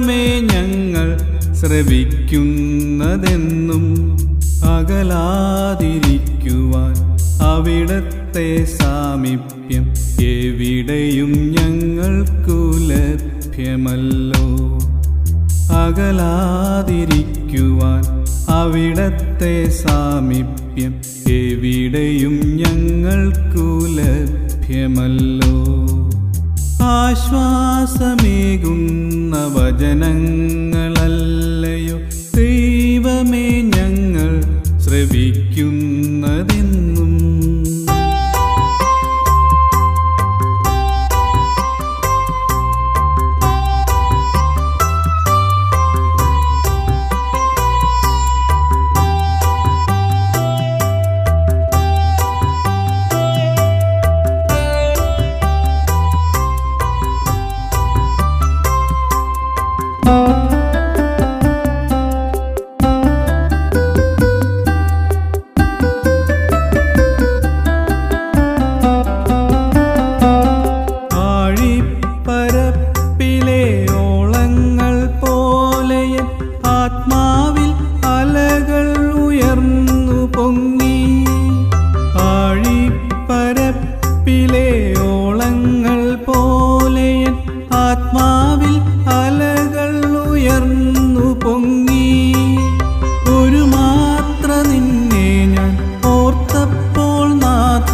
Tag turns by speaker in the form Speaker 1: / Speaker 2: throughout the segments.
Speaker 1: ദൈവമേ ഞങ്ങൾ ശ്രവിക്കുന്നതെന്നും അകലാതിരിക്കുവാൻ അവിടത്തെ സാമീപ്യം എവിടെയും ഞങ്ങൾക്കു ലഭ്യമല്ലോ അകലാതിരിക്കുവാൻ അവിടത്തെ സാമീപ്യം എവിടെയും ഞങ്ങൾക്കു ലഭ്യമല്ലോ ആശ്വാസമേകുന്ന വചനങ്ങളല്ലയോ ദൈവമേ ഞങ്ങൾ ശ്രവിക്കുന്നതെന്നും ആഴിപ്പരപ്പിലെ ഓളങ്ങൾ പോലെയും ആത്മാവിൽ അലകൾ ഉയർന്നു പൊങ്ങി ആഴിപ്പരപ്പിലെ ഓളങ്ങൾ പോലെയും ആത്മാവിൽ അലകൾ ഉയർന്നു പൊങ്ങി ഒരു മാത്ര നിന്നെ ഞാൻ ഓർത്തപ്പോൾ നാഥ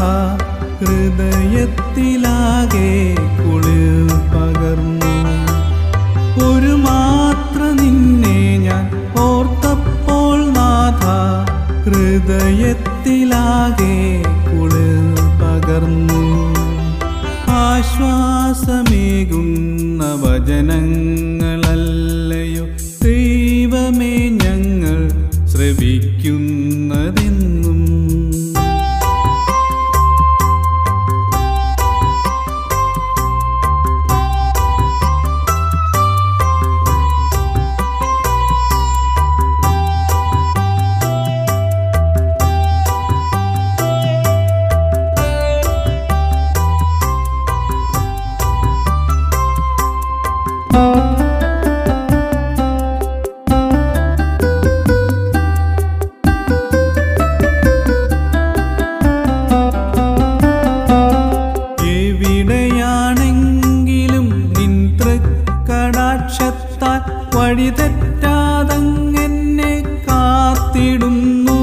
Speaker 1: ഹൃദയത്തിലാകെ കുളിർ പകർന്നു ഒരു മാത്ര നിന്നെ ഞാൻ ഓർത്തപ്പോൾ നാഥ ഹൃദയത്തിലാകെ കുളിർ പകർന്നു ആശ്വാസമേകുന്ന വചനങ്ങളല്ലയോ ദൈവമേ ഞങ്ങൾ ശ്രവിക്കുന്നതെന്നും എവിടെയാണെങ്കിലും നിൻ തൃക്കടാക്ഷത്താൽ വഴിതെറ്റാതങ്ങനെ കാത്തിടുന്നു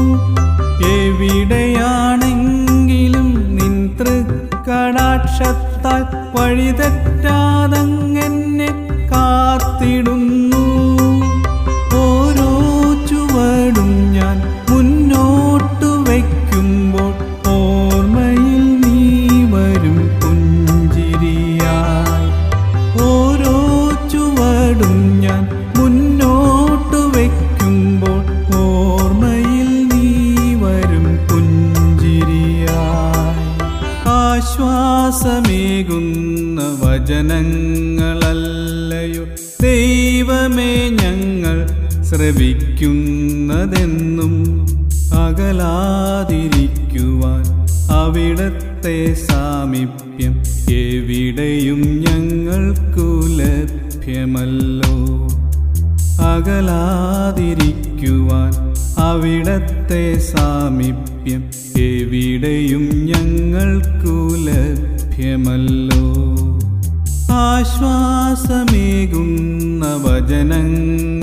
Speaker 1: എവിടെയാണെങ്കിലും നിൻ തൃക്കടാക്ഷത്താൽ വഴിതെറ്റാതങ്ങനെ കാത്തിടുന്നു ഓരോ ചുവടും ഞാൻ മുന്നോട്ടു വയ്ക്കുമ്പോൾ ഓർമ്മയിൽ നീ വരും പുഞ്ചിരിയായി ഓരോ ചുവടും ഞാൻ മുന്നോട്ടു വയ്ക്കുമ്പോൾ ഓർമ്മയിൽ നീ വരും പുഞ്ചിരിയായി ആശ്വാസമേകുന്ന വചനങ്ങളല്ലയോ ദൈവമേ ഞങ്ങൾ ശ്രവിക്കുന്നതെന്നും അകലാതിരിക്കുവാൻ അവിടത്തെ സാമീപ്യം എവിടെയും ഞങ്ങൾക്കു ലഭ്യമല്ലോ അകലാതിരിക്കുവാൻ അവിടത്തെ സാമീപ്യം എവിടെയും ഞങ്ങൾക്കു ലഭ്യമല്ലോ ആശ്വാസമേകുന്ന വചനങ്ങൾ